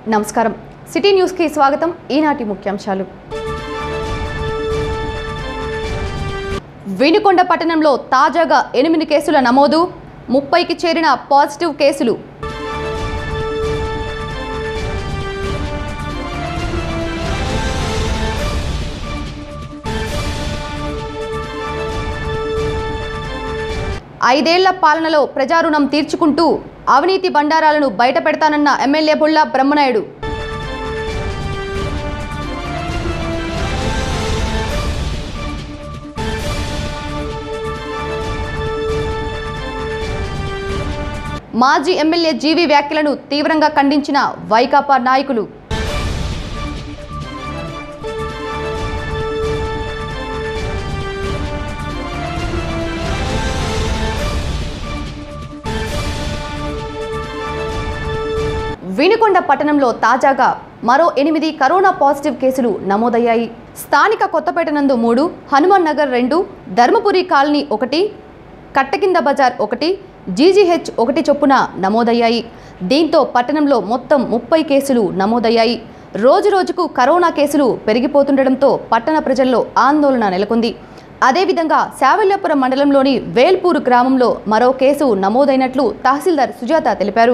నమస్కారం సిటీ న్యూస్కి స్వాగతం ఈనాటి ముఖ్యాంశాలు వినుకొండ పట్టణంలో తాజాగా ఎనిమిది కేసుల నమోదు ముప్పైకి చేరిన పాజిటివ్ కేసులు ఐదేళ్ల పాలనలో ప్రజారుణం తీర్చుకుంటూ అవినీతి బండారాలను బయటపెడతానన్న ఎమ్మెల్యే బుల్లా బ్రహ్మనాయుడు మాజీ ఎమ్మెల్యే జీవి వ్యాఖ్యలను తీవ్రంగా ఖండించిన వైకాపా నాయకులు వినుకొండ పట్టణంలో తాజాగా మరో ఎనిమిది కరోనా పాజిటివ్ కేసులు నమోదయ్యాయి స్థానిక కొత్తపేట నందు మూడు హనుమాన్ నగర్ రెండు ధర్మపురి కాలనీ ఒకటి కట్టకింద బజార్ ఒకటి జీజీహెచ్ ఒకటి చొప్పున నమోదయ్యాయి దీంతో పట్టణంలో మొత్తం ముప్పై కేసులు నమోదయ్యాయి రోజు రోజుకు కరోనా కేసులు పెరిగిపోతుండటంతో పట్టణ ప్రజల్లో ఆందోళన నెలకొంది అదేవిధంగా శావల్యాపురం మండలంలోని వేల్పూరు గ్రామంలో మరో కేసు నమోదైనట్లు తహసీల్దార్ సుజాత తెలిపారు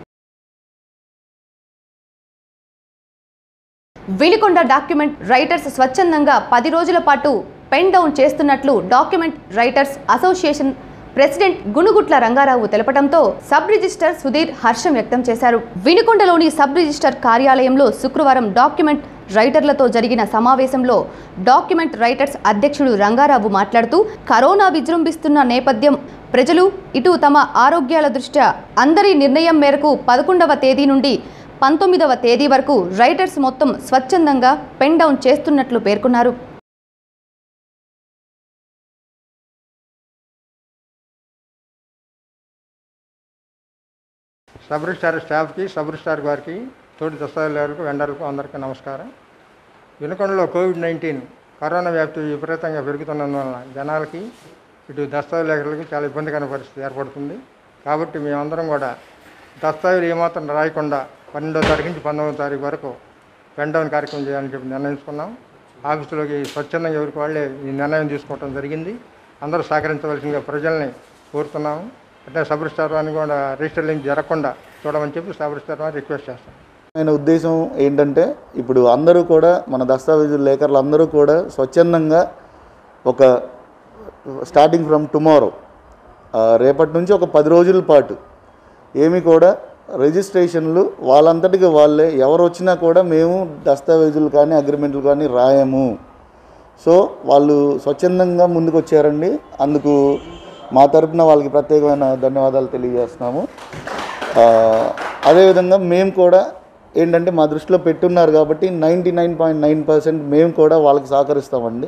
వినుకొండ డాక్యుమెంట్ రైటర్స్ స్వచ్ఛందంగా పది రోజుల పాటు పెన్ డౌన్ చేస్తున్నట్లు document writers association president Gunugutla Rangarao తెలపడంతో సబ్ రిజిస్టర్ సుధీర్ హర్షం వ్యక్తం చేశారు వినుకొండలోని సబ్ రిజిస్టర్ కార్యాలయంలో శుక్రవారం డాక్యుమెంట్ రైటర్లతో జరిగిన సమావేశంలో డాక్యుమెంట్ రైటర్స్ అధ్యక్షుడు రంగారావు మాట్లాడుతూ కరోనా విజృంభిస్తున్న నేపథ్యం ప్రజలు ఇటు తమ ఆరోగ్యాల దృష్ట్యా అందరి నిర్ణయం మేరకు పదకొండవ తేదీ నుండి పంతొమ్మిదవ తేదీ వరకు రైటర్స్ మొత్తం స్వచ్ఛందంగా పెన్ డౌన్ చేస్తున్నట్లు పేర్కొన్నారు సబ్ రిజిస్టార్ స్టాఫ్కి సబ్ రిజిస్టార్ గారికి తోటి దస్తావేజులకు వెండర్లకు అందరికీ నమస్కారం వినుకొండలో కోవిడ్ నైన్టీన్ కరోనా వ్యాప్తి విపరీతంగా పెరుగుతున్నందువలన జనాలకి ఇటు దస్తావేజులకు చాలా ఇబ్బందికర పరిస్థితి ఏర్పడుతుంది కాబట్టి మేమందరం కూడా దస్తావేజులు ఏమాత్రం రాయకుండా పన్నెండో తారీఖు నుంచి పంతొమ్మిదో తారీఖు వరకు పెన్ డౌన్ కార్యక్రమం చేయాలని చెప్పి నిర్ణయించుకున్నాం ఆఫీసులోకి స్వచ్ఛందంగా ఎవరికి వాళ్ళే ఈ నిర్ణయం తీసుకోవడం జరిగింది అందరూ సహకరించవలసిందిగా ప్రజల్ని కోరుతున్నాము అంటే సబ్ రిజిస్టార్ వారిని కూడా రిజిస్టర్ లింక్ జరగకుండా చూడమని చెప్పి సబ్ రిజిస్టార్ వారిని రిక్వెస్ట్ చేస్తాం ఆయన ఉద్దేశం ఏంటంటే ఇప్పుడు అందరూ కూడా మన దస్తావేజు లేఖర్లు అందరూ కూడా స్వచ్ఛందంగా ఒక స్టార్టింగ్ ఫ్రమ్ టుమారో రేపటి నుంచి ఒక పది రోజుల పాటు ఏమి కూడా రిజిస్ట్రేషన్లు వాళ్ళంతటికి వాళ్ళే ఎవరు వచ్చినా కూడా మేము దస్తావేజులు కానీ అగ్రిమెంట్లు కానీ రాయము సో వాళ్ళు స్వచ్ఛందంగా ముందుకు వచ్చారండి అందుకు మా తరపున వాళ్ళకి ప్రత్యేకమైన ధన్యవాదాలు తెలియజేస్తున్నాము ఆ, అదేవిధంగా మేము కూడా ఏంటంటే మా దృష్టిలో పెట్టున్నారు కాబట్టి ninety nine point nine percent మేము కూడా వాళ్ళకి సహకరిస్తామండి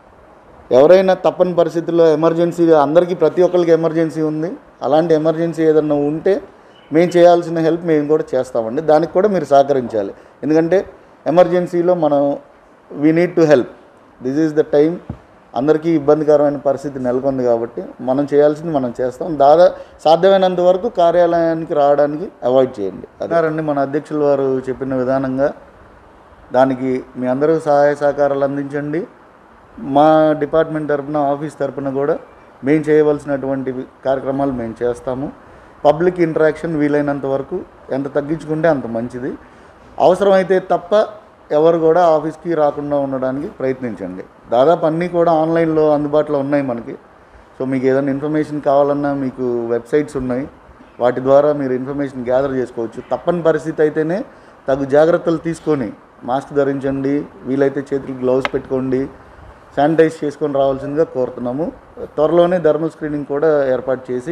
ఎవరైనా తప్పని పరిస్థితుల్లో ఎమర్జెన్సీ అందరికీ ప్రతి ఒక్కరికి ఎమర్జెన్సీ ఉంది అలాంటి ఎమర్జెన్సీ ఏదన్నా ఉంటే మేము చేయాల్సిన హెల్ప్ మేము కూడా చేస్తామండి దానికి కూడా మీరు సహకరించాలి ఎందుకంటే ఎమర్జెన్సీలో మనం we need to help this is the time అందరికీ ఇబ్బందికరమైన పరిస్థితి నెలకొంది కాబట్టి మనం చేయాల్సింది మనం చేస్తాం దాదా సాధ్యమైనంత వరకు కార్యాలయానికి రావడానికి అవాయిడ్ చేయండి అదారండి మన అధ్యక్షుల వారు చెప్పిన విధానంగా దానికి మీ అందరూ సహాయ సహకారాలు అందించండి మా డిపార్ట్మెంట్ తరపున ఆఫీస్ తరపున కూడా మేము చేయవలసినటువంటి కార్యక్రమాలు మేము చేస్తాము పబ్లిక్ ఇంటరాక్షన్ వీలైనంత వరకు ఎంత తగ్గించుకుంటే అంత మంచిది అవసరమైతే తప్ప ఎవరు కూడా ఆఫీస్కి రాకుండా ఉండడానికి ప్రయత్నించండి దాదాపు అన్నీ కూడా ఆన్లైన్లో అందుబాటులో ఉన్నాయి మనకి సో మీకు ఏదైనా ఇన్ఫర్మేషన్ కావాలన్నా మీకు వెబ్సైట్స్ ఉన్నాయి వాటి ద్వారా మీరు ఇన్ఫర్మేషన్ గ్యాదర్ చేసుకోవచ్చు తప్పని పరిస్థితి అయితేనే తగు జాగ్రత్తలు తీసుకొని మాస్క్ ధరించండి వీలైతే చేతులకు గ్లౌస్ పెట్టుకోండి శానిటైజ్ చేసుకొని రావాల్సిందిగా కోరుతున్నాము త్వరలోనే థర్మల్ స్క్రీనింగ్ కూడా ఏర్పాటు చేసి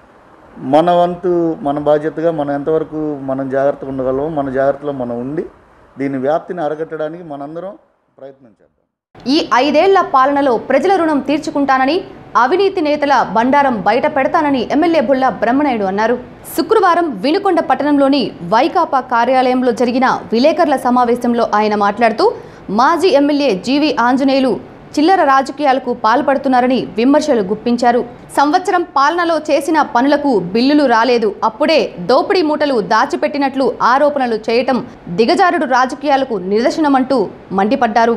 మన వంతు మన బాధ్యతగా మనం ఎంతవరకు మనం జాగ్రత్తగా ఉండగలమో మన జాగ్రత్తలో మనం ఉండి దీని వ్యాప్తిని అరగట్టడానికి మనందరం ప్రయత్నం చేద్దాం ఈ ఐదేళ్ల పాలనలో ప్రజల రుణం తీర్చుకుంటానని అవినీతి నేతల బండారం బయట పెడతానని ఎమ్మెల్యే బుల్లా బ్రహ్మనాయుడు అన్నారు శుక్రవారం వినుకొండ పట్టణంలోని వైకాపా కార్యాలయంలో జరిగిన విలేకరుల సమావేశంలో ఆయన మాట్లాడుతూ మాజీ ఎమ్మెల్యే జీవి ఆంజనేయులు చిల్లర రాజకీయాలకు పాల్పడుతున్నారని విమర్శలు గుప్పించారు సంవత్సరం పాలనలో చేసిన పనులకు బిల్లులు రాలేదు అప్పుడే దోపిడీ మూటలు దాచిపెట్టినట్లు ఆరోపణలు చేయటం దిగజారుడు రాజకీయాలకు నిదర్శనమంటూ మండిపడ్డారు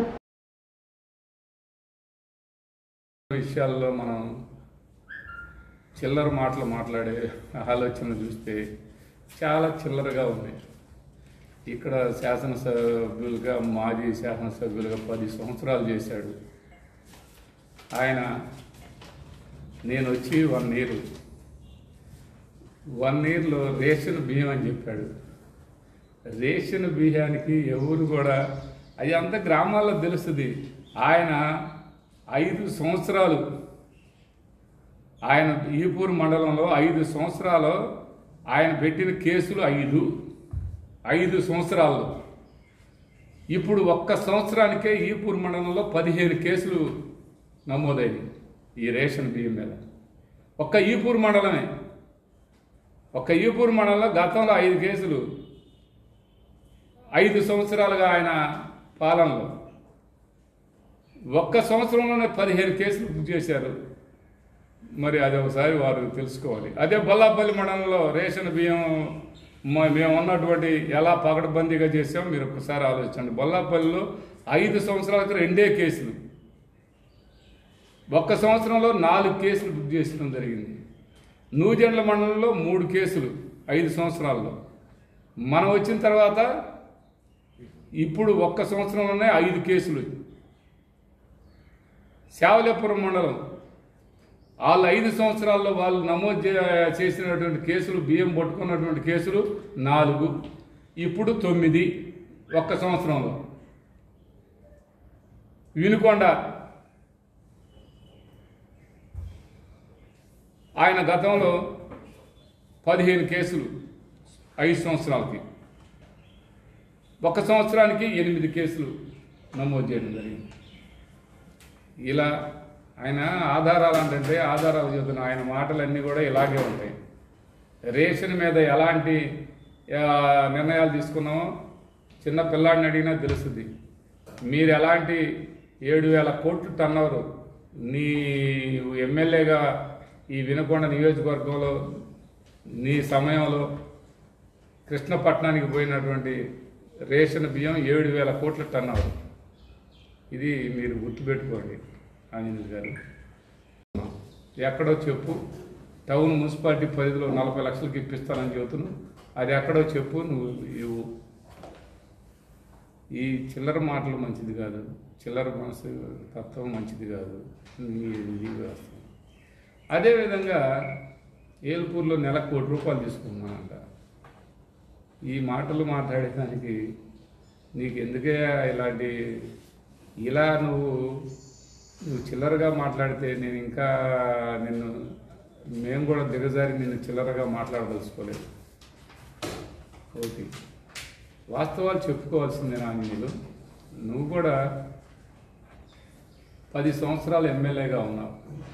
విషయాల్లో మనం చిల్లర మాటలు మాట్లాడే ఆలోచన చూస్తే చాలా చిల్లరగా ఉంది ఇక్కడ శాసనసభ్యులుగా మాజీ శాసనసభ్యులుగా పది సంవత్సరాలు చేశాడు ఆయన నేను వచ్చి వన్ ఇయర్ వన్ ఇయర్లో రేషన్ బియ్యం అని చెప్పాడు రేషన్ బియ్యానికి ఎవరు కూడా అది అంత గ్రామాల్లో తెలుస్తుంది ఆయన ఐదు సంవత్సరాలు ఆయన ఈపూర్ మండలంలో ఐదు సంవత్సరాలు ఆయన పెట్టిన కేసులు ఐదు ఐదు సంవత్సరాలు ఇప్పుడు ఒక్క సంవత్సరానికే ఈపూర్ మండలంలో పదిహేను కేసులు నమోదైనవి ఈ రేషన్ బియ్యం మీద ఒక్క ఈపూర్ మండలమే ఒక్క ఈపూర్ మండలంలో గతంలో ఐదు కేసులు ఐదు సంవత్సరాలుగా ఆయన పాలనలో ఒక్క సంవత్సరంలోనే పదిహేను కేసులు బుక్ చేశారు మరి అది ఒకసారి వారు తెలుసుకోవాలి అదే బొల్లాపల్లి మండలంలో రేషన్ బియ్యం మ- మేము ఉన్నటువంటి ఎలా పకడ్బందీగా చేసామో మీరు ఒకసారి ఆలోచించండి బొల్లాపల్లిలో ఐదు సంవత్సరాలకు రెండే కేసులు ఒక్క సంవత్సరంలో నాలుగు కేసులు బుక్ చేసడం జరిగింది నూజెండ్ల మండలంలో మూడు కేసులు ఐదు సంవత్సరాల్లో మనం వచ్చిన తర్వాత ఇప్పుడు ఒక్క సంవత్సరంలోనే ఐదు కేసులు శావలేపురం మండలం వాళ్ళు ఐదు సంవత్సరాల్లో వాళ్ళు నమోదు చే- చేసినటువంటి కేసులు బియ్యం పట్టుకున్నటువంటి కేసులు నాలుగు ఇప్పుడు తొమ్మిది ఒక్క సంవత్సరంలో వినుకొండ ఆయన గతంలో పదిహేను కేసులు ఐదు సంవత్సరాలకి ఒక సంవత్సరానికి ఎనిమిది కేసులు నమోదు చేయడం జరిగింది ఇలా ఆయన ఆధారాలు అంటే ఆధారాలు చెబుతున్న ఆయన మాటలన్నీ కూడా ఇలాగే ఉంటాయి రేషన్ మీద ఎలాంటి ఆ, నిర్ణయాలు తీసుకున్నామో చిన్న పిల్లాడిని అడిగినా తెలుస్తుంది మీరు ఎలాంటి ఏడు వేల కోట్లు టన్నవరు నీ ఎమ్మెల్యేగా ఈ వినకొండ నియోజకవర్గంలో నీ సమయంలో కృష్ణపట్నానికి పోయినటువంటి రేషన్ బియ్యం ఏడు వేల కోట్ల టన్నవరు ఇది మీరు గుర్తుపెట్టుకోండి ఆంజనేయులు గారు ఎక్కడో చెప్పు టౌన్ మున్సిపాలిటీ పరిధిలో నలభై లక్షలకి ఇప్పిస్తానని చెబుతున్నావు అది ఎక్కడో చెప్పు నువ్వు ఇవ్వు ఈ చిల్లర మాటలు మంచిది కాదు చిల్లర మనసు తత్వం మంచిది కాదు మీ ఇది వ్యవస్థ అదేవిధంగా ఏల్పూర్లో నెల కోటి రూపాయలు తీసుకున్నానంట ఈ మాటలు మాట్లాడేదానికి నీకు ఎందుకే ఇలాంటి ఇలా నువ్వు నువ్వు చిల్లరగా మాట్లాడితే నేను ఇంకా నిన్ను మేము కూడా దిగజారి నిన్ను చిల్లరగా మాట్లాడదలుచుకోలేదు ఓకే వాస్తవాలు చెప్పుకోవాల్సిందే ఆంజనేయులు నువ్వు కూడా పది సంవత్సరాలు ఎమ్మెల్యేగా ఉన్నావు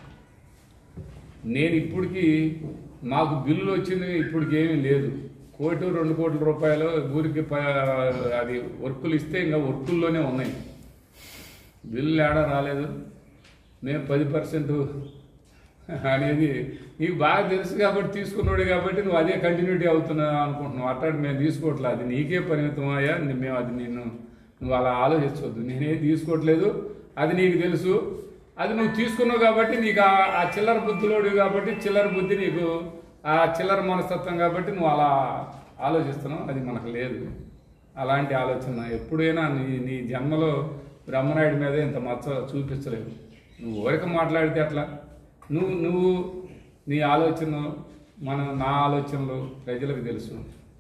నేను ఇప్పటికీ మాకు బిల్లులు వచ్చింది ఇప్పటికి ఏమీ లేదు కోటి రెండు కోట్ల రూపాయలు ఊరికి ప- అది వర్కులు ఇస్తే ఇంకా వర్కుల్లోనే ఉన్నాయి బిల్లులు ఏడా రాలేదు మేము పది పర్సెంట్ అనేది నీకు బాగా తెలుసు కాబట్టి తీసుకున్నాడు కాబట్టి నువ్వు అదే కంటిన్యూటీ అవుతున్నావు అనుకుంటున్నావు అట్లాంటి మేము తీసుకోవట్లేదు అది నీకే పరిమితం అయ్యా ని- మేము అది నేను నువ్వు అలా ఆలోచించవద్దు నేనేం తీసుకోవట్లేదు అది నీకు తెలుసు అది నువ్వు తీసుకున్నావు కాబట్టి నీకు ఆ ఆ చిల్లర బుద్ధిలోడు కాబట్టి చిల్లర బుద్ధి నీకు ఆ చిల్లర మనస్తత్వం కాబట్టి నువ్వు అలా ఆలోచిస్తున్నావు అది మనకు లేదు అలాంటి ఆలోచన ఎప్పుడైనా నీ నీ జన్మలో బ్రహ్మనాయుడి మీద ఇంత మచ్చ చూపించలేవు నువ్వు ఊరిక మాట్లాడితే అట్లా నువ్వు నువ్వు నీ ఆలోచన మన నా ఆలోచనలు ప్రజలకు తెలుసు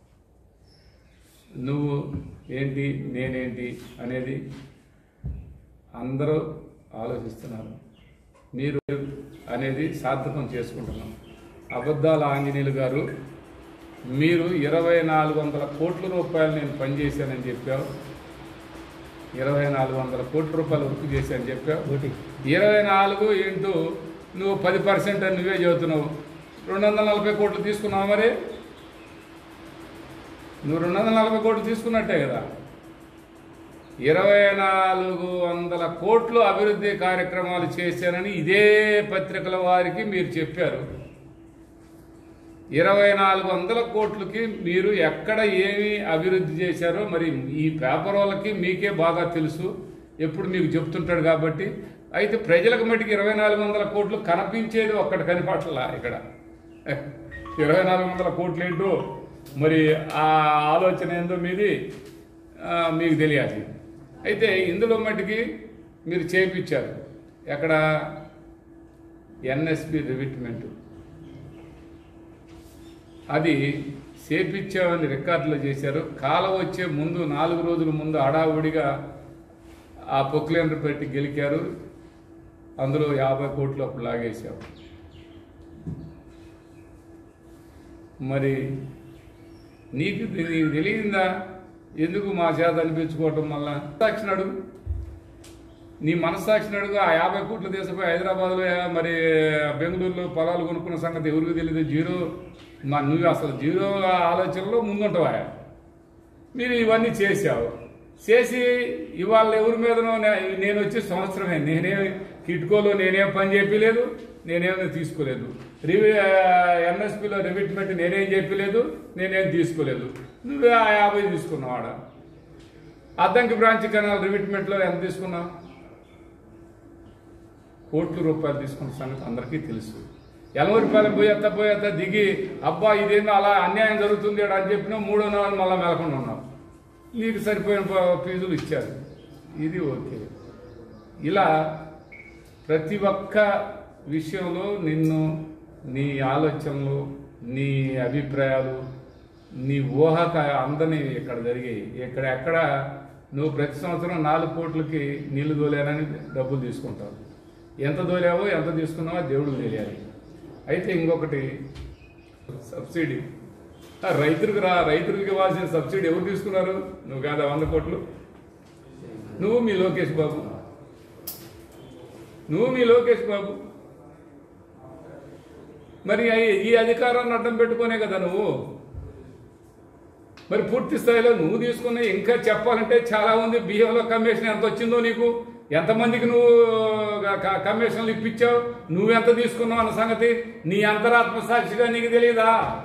నువ్వు ఏంటి నేనేంటి అనేది అందరూ ఆలోచిస్తున్నారు మీరు అనేది సార్థకం చేసుకుంటున్నాం అబద్ధాల ఆంజనేయులు గారు మీరు ఇరవై నాలుగు వందల కోట్ల రూపాయలు నేను పనిచేశానని చెప్పావు ఇరవై నాలుగు వందల కోట్ల రూపాయలు వర్క్ చేశానని చెప్పావు ఇరవై నాలుగు ఇంటూ నువ్వు పది పర్సెంట్ అని నువ్వే చెబుతున్నావు రెండు వందల నలభై కోట్లు తీసుకున్నావు మరి నువ్వు రెండు వందల నలభై కోట్లు తీసుకున్నట్టే కదా ఇరవై నాలుగు వందల కోట్లు అభివృద్ధి కార్యక్రమాలు చేశానని ఇదే పత్రికల వారికి మీరు చెప్పారు ఇరవై నాలుగు వందల కోట్లకి మీరు ఎక్కడ ఏమి అభివృద్ధి చేశారో మరి ఈ పేపర్ వాళ్ళకి మీకే బాగా తెలుసు ఎప్పుడు మీకు చెప్తుంటాడు కాబట్టి అయితే ప్రజలకు మటుకు ఇరవై నాలుగు వందల కోట్లు కనిపించేది ఒక్కటి కనిపట్ల ఇక్కడ ఇరవై నాలుగు వందల కోట్లు ఏంటో మరి ఆ ఆలోచన ఏందో మీది ఆ, మీకు తెలియాలి అయితే ఇందులో మటుకి మీరు చేయించారు ఎక్కడ ఎన్ఎస్పి రివిట్మెంట్ అది చేపించామని రికార్డులో చేశారు కాలం వచ్చే ముందు నాలుగు రోజుల ముందు హడావుడిగా ఆ పొక్లేనర్ పెట్టి గెలికారు అందులో యాభై కోట్లు అప్పుడు లాగేశాం మరి నీకు నీకు తెలియదా ఎందుకు మా చేత అనిపించుకోవటం మళ్ళా సాక్షిని అడుగు నీ మనస్సాక్షిని అడుగు ఆ యాభై కోట్లు తీసుకుపోయి హైదరాబాద్లో మరి బెంగళూరులో పొలాలు కొనుక్కున్న సంగతి ఎవరికి తెలియదు జీరో మా నువ్వు అసలు జీరో ఆలోచనలో ముందుంటావా మీరు ఇవన్నీ చేశావు చేసి ఇవాళ ఎవరి మీదనో నే- నేను వచ్చి సంవత్సరమే నేనేం కిట్కోలో నేనేం పని చెప్పలేదు నేనేం తీసుకోలేదు రివి ఎన్ఎస్పిలో రివిట్మెంట్ నేనేం చెప్పలేదు నేనేం తీసుకోలేదు నువ్వే ఆ యాభై తీసుకున్నావు ఆడ అద్దంకి బ్రాంచ్ కెనాల్ రివిట్మెంట్లో ఎంత తీసుకున్నావు కోట్ల రూపాయలు తీసుకున్న సంగతి అందరికీ తెలుసు ఎలవరిపాలెం పోయేత్త పోయేత్త దిగి అబ్బా ఇదేందో అలా అన్యాయం జరుగుతుంది ఈడ అని చెప్పినా మూడో నాలుగు మళ్ళీ మెలకుండా ఉన్నావు నీకు సరిపోయిన ప- ఫీజులు ఇచ్చారు ఇది ఓకే ఇలా ప్రతి ఒక్క విషయంలో నిన్ను నీ ఆలోచనలు నీ అభిప్రాయాలు నీ ఊహక అందని ఇక్కడ జరిగాయి ఇక్కడ ఎక్కడ నువ్వు ప్రతి సంవత్సరం నాలుగు కోట్లకి నీళ్లు దోలేనని డబ్బులు తీసుకుంటావు ఎంత దోలావో ఎంత తీసుకున్నావో దేవుడికి తెలియాలి అయితే ఇంకొకటి సబ్సిడీ ఆ రైతులకు రా రైతులకు ఇవ్వాల్సిన సబ్సిడీ ఎవరు తీసుకున్నారు నువ్వు కాదా వంద కోట్లు నువ్వు మీ లోకేష్ బాబు నువ్వు మీ లోకేష్ బాబు మరి అయి- ఈ అధికారాన్ని అడ్డం పెట్టుకునే కదా నువ్వు మరి పూర్తి స్థాయిలో నువ్వు తీసుకున్న ఇంకా చెప్పాలంటే చాలా ఉంది బియ్యంలో కమిషన్ ఎంత వచ్చిందో నీకు ఎంతమందికి నువ్వు క- క- కమిషన్లు ఇప్పించావు నువ్వెంత తీసుకున్నావు అన్న సంగతి నీ అంతరాత్మ సాక్షిగా నీకు తెలియదా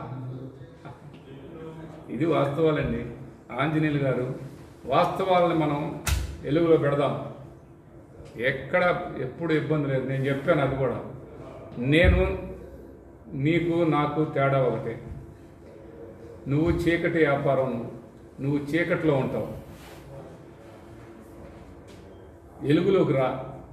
ఇది వాస్తవాలండి ఆంజనేయులు గారు వాస్తవాలను మనం వెలుగులో పెడదాం ఎక్కడ ఎప్పుడు ఇబ్బంది లేదు నేను చెప్పాను అది కూడా నేను నీకు నాకు తేడా ఒకటే నువ్వు చీకటి వ్యాపారం నువ్వు చీకటిలో ఉంటావు వెలుగులోకి రా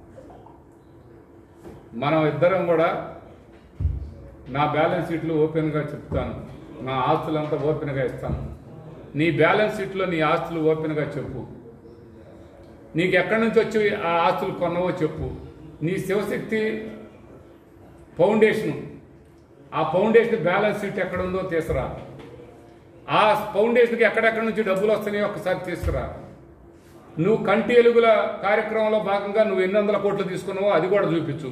మనం ఇద్దరం కూడా నా బ్యాలెన్స్ షీట్లు ఓపెన్గా చెప్తాను నా ఆస్తులంతా ఓపెన్గా ఇస్తాను నీ బ్యాలెన్స్ షీట్లో నీ ఆస్తులు ఓపెన్గా చెప్పు నీకు ఎక్కడి నుంచి వచ్చి ఆ ఆస్తులు కొన్నవో చెప్పు నీ శివశక్తి ఫౌండేషన్ ఆ ఫౌండేషన్ బ్యాలెన్స్ షీట్ ఎక్కడ ఉందో తీసురా ఆ ఫౌండేషన్కి ఎక్కడెక్కడి నుంచి డబ్బులు వస్తున్నాయో ఒకసారి తీసుకురా నువ్వు కంటి ఎలుగుల కార్యక్రమంలో భాగంగా నువ్వు ఎన్ని వందల కోట్లు తీసుకున్నావో అది కూడా చూపించు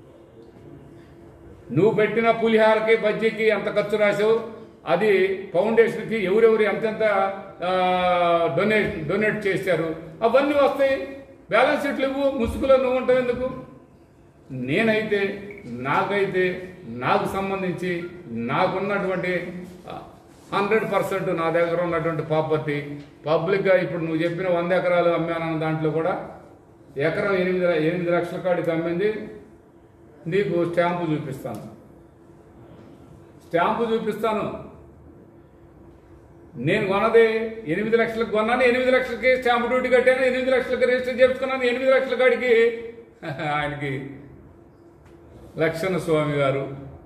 నువ్వు పెట్టిన పులిహారకి బజ్జీకి ఎంత ఖర్చు రాసావు అది ఫౌండేషన్కి ఎవరెవరు ఎంతెంత ఆ, డొనేట్ డొనేట్ చేశారు అవన్నీ వస్తాయి బ్యాలెన్స్ షీట్లు ఇవ్వు ముసుగులో నువ్వు ఉంటావు ఎందుకు నేనైతే నాకైతే నాకు సంబంధించి నాకున్నటువంటి హండ్రెడ్ పర్సెంట్ నా దగ్గర ఉన్నటువంటి ప్రాపర్టీ పబ్లిక్గా ఇప్పుడు నువ్వు చెప్పిన వంద ఎకరాలు అమ్మానన్న దాంట్లో కూడా ఎకరం ఎనిమిది ఎనిమిది లక్షల కాడికి అమ్మింది నీకు స్టాంపు చూపిస్తాను స్టాంపు చూపిస్తాను నేను కొన్నది ఎనిమిది లక్షలకు కొన్నాను ఎనిమిది లక్షలకి స్టాంపు డ్యూటీ కట్టాను ఎనిమిది లక్షలకి రిజిస్టర్ చేసుకున్నాను ఎనిమిది లక్షల కాడికి ఆయనకి లక్షణ స్వామి గారు